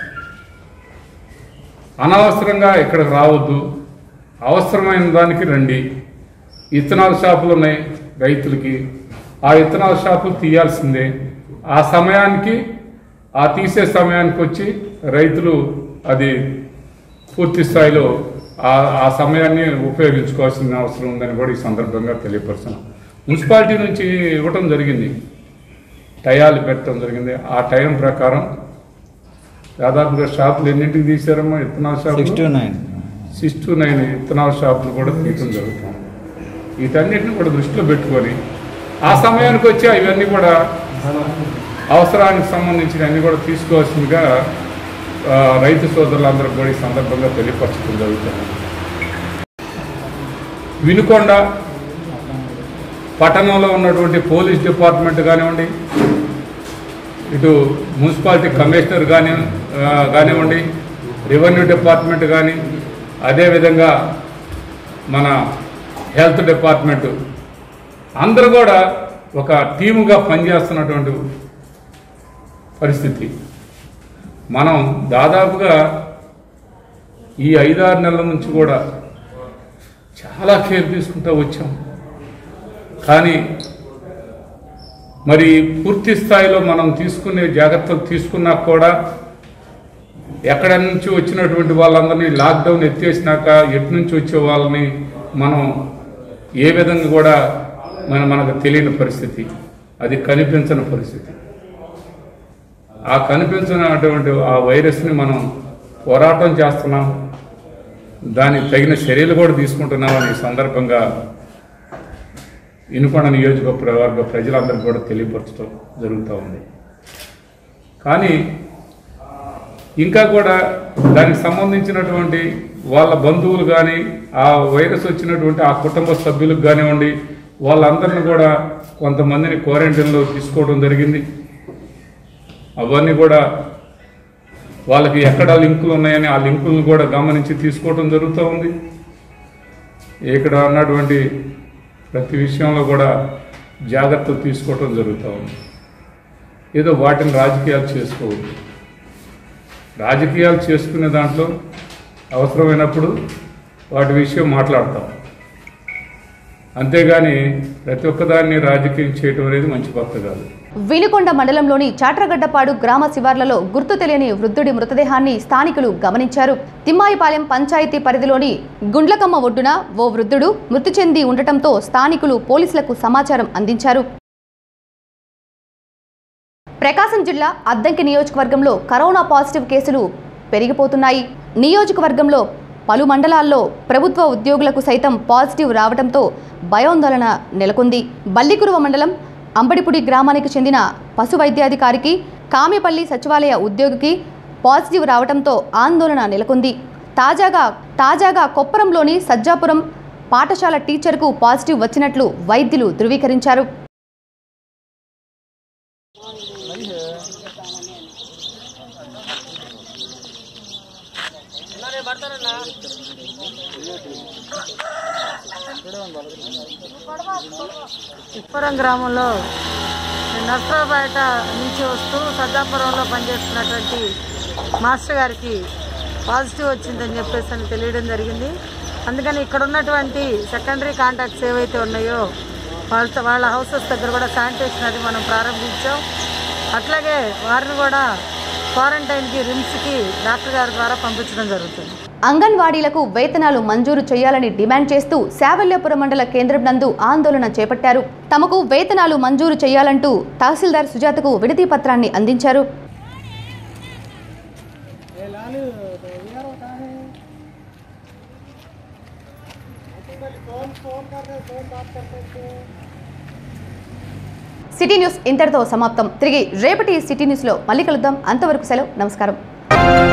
అనవసరంగా ఇక్కడికి రావద్దు అవసరమైన దానికి రండి ఇత్తనాల షాపులు ఉన్నాయి రైతులకి ఆ ఇత్తనాల షాపులు తీయాల్సిందే ఆ సమయానికి ఆ తీసే సమయానికి వచ్చి రైతులు అది పూర్తి స్థాయిలో ఆ ఆ సమయాన్ని ఉపయోగించుకోవాల్సిన అవసరం ఉందని కూడా ఈ సందర్భంగా తెలియపరుస్తున్నాం మున్సిపాలిటీ నుంచి ఇవ్వటం జరిగింది టయాలు పెట్టడం జరిగింది ఆ టైం ప్రకారం దాదాపుగా షాపులు ఎన్నింటికి తీశారమ్మా ఇత్తనాల షాపులు six to nine six to nine ఇత్తనాల షాపులు కూడా తీయటం జరుగుతుంది వీటన్నిటిని కూడా దృష్టిలో పెట్టుకొని ఆ సమయానికి వచ్చి ఇవన్నీ కూడా అవసరానికి సంబంధించిన అన్ని కూడా తీసుకోవాల్సిందిగా ఆ, రైతు సోదరులందరూ కూడా ఈ సందర్భంగా తెలియపరచడం జరుగుతుంది వినుకొండ పట్టణంలో ఉన్నటువంటి పోలీస్ డిపార్ట్మెంట్ కానివ్వండి ఇటు మున్సిపాలిటీ కమిషనర్ కానీ ఆ, కానివ్వండి రెవెన్యూ డిపార్ట్మెంట్ కానీ అదేవిధంగా మన హెల్త్ డిపార్ట్మెంట్ అందరూ కూడా ఒక టీముగా పనిచేస్తున్నటువంటి పరిస్థితి మనం దాదాపుగా ఈ ఐదారు నెలల నుంచి కూడా చాలా కేర్ తీసుకుంటూ వచ్చాం కానీ మరి పూర్తి స్థాయిలో మనం తీసుకునే జాగ్రత్తలు తీసుకున్నా కూడా ఎక్కడ నుంచి వచ్చినటువంటి వాళ్ళందరినీ లాక్డౌన్ ఎత్తేసినాక ఎటు నుంచి వచ్చే వాళ్ళని మనం ఏ విధంగా కూడా మన మనకు తెలియని పరిస్థితి అది కనిపించని పరిస్థితి ఆ కనిపించినటువంటి ఆ వైరస్ని మనం పోరాటం చేస్తున్నాం దానికి తగిన చర్యలు కూడా తీసుకుంటున్నామని ఈ సందర్భంగా ఇనుకొండ నియోజకవర్గ ప్రజలందరికీ కూడా తెలియపరచడం జరుగుతూ ఉంది కానీ ఇంకా కూడా దానికి సంబంధించినటువంటి వాళ్ళ బంధువులు కానీ ఆ వైరస్ వచ్చినటువంటి ఆ కుటుంబ సభ్యులకు కానివ్వండి వాళ్ళందరిని కూడా కొంతమందిని క్వారంటైన్లో తీసుకోవడం జరిగింది అవన్నీ కూడా వాళ్ళకి ఎక్కడ లింకులు ఉన్నాయని ఆ లింకులను కూడా గమనించి తీసుకోవడం జరుగుతూ ఉంది ఇక్కడ ఉన్నటువంటి ప్రతి విషయంలో కూడా జాగ్రత్తలు తీసుకోవటం జరుగుతూ ఉంది ఏదో వాటిని రాజకీయాలు చేసుకోవద్దు రాజకీయాలు చేసుకునే దాంట్లో అవసరమైనప్పుడు వాటి విషయం మాట్లాడతాం అంతేగాని ప్రతి ఒక్కదాన్ని రాజకీయం చేయటం అనేది మంచి పద్ధతి కాదు వినుకొండ మండలంలోని చాట్రగడ్డపాడు గ్రామ శివార్లలో గుర్తు తెలియని వృద్ధుడి మృతదేహాన్ని స్థానికులు గమనించారు తిమ్మాయిపాలెం పంచాయతీ పరిధిలోని గుండ్లకమ్మ ఒడ్డున ఓ వృద్ధుడు మృతి చెంది ఉండటంతో స్థానికులు పోలీసులకు సమాచారం అందించారు ప్రకాశం జిల్లా అద్దంకి నియోజకవర్గంలో కరోనా పాజిటివ్ కేసులు పెరిగిపోతున్నాయి నియోజకవర్గంలో పలు మండలాల్లో ప్రభుత్వ ఉద్యోగులకు సైతం పాజిటివ్ రావడంతో భయోందోళన నెలకొంది బల్లికురువ మండలం అంబడిపుడి గ్రామానికి చెందిన పశు వైద్యాధికారికి కామెపల్లి సచివాలయ ఉద్యోగికి పాజిటివ్ రావడంతో ఆందోళన నెలకొంది తాజాగా తాజాగా కొప్పరంలోని సజ్జాపురం పాఠశాల టీచర్కు పాజిటివ్ వచ్చినట్లు వైద్యులు ధృవీకరించారు పురం గ్రామంలో నర్సరావుపేట నుంచి వస్తూ సజ్జాపురంలో పనిచేస్తున్నటువంటి మాస్టర్ గారికి పాజిటివ్ వచ్చిందని చెప్పేసి అని తెలియడం జరిగింది అందుకని ఇక్కడ ఉన్నటువంటి సెకండరీ కాంటాక్ట్స్ ఏవైతే ఉన్నాయో వాళ్ళ వాళ్ళ హౌసెస్ దగ్గర కూడా శానిటేషన్ అది మనం ప్రారంభించాం అట్లాగే వారిని కూడా క్వారంటైన్కి రిమ్స్కి డాక్టర్ గారి ద్వారా పంపించడం జరుగుతుంది అంగన్వాడీలకు వేతనాలు మంజూరు చేయాలని డిమాండ్ చేస్తూ శావల్యాపురం మండల కేంద్రం నందు ఆందోళన చేపట్టారు తమకు వేతనాలు మంజూరు చేయాలంటూ తహసీల్దార్ సుజాతకు విడతి పత్రాన్ని అందించారు సిటీ న్యూస్ ఇంతటితో సమాప్తం తిరిగి రేపటి సిటీ న్యూస్లో మళ్ళీ కలుద్దాం అంతవరకు సెలవు నమస్కారం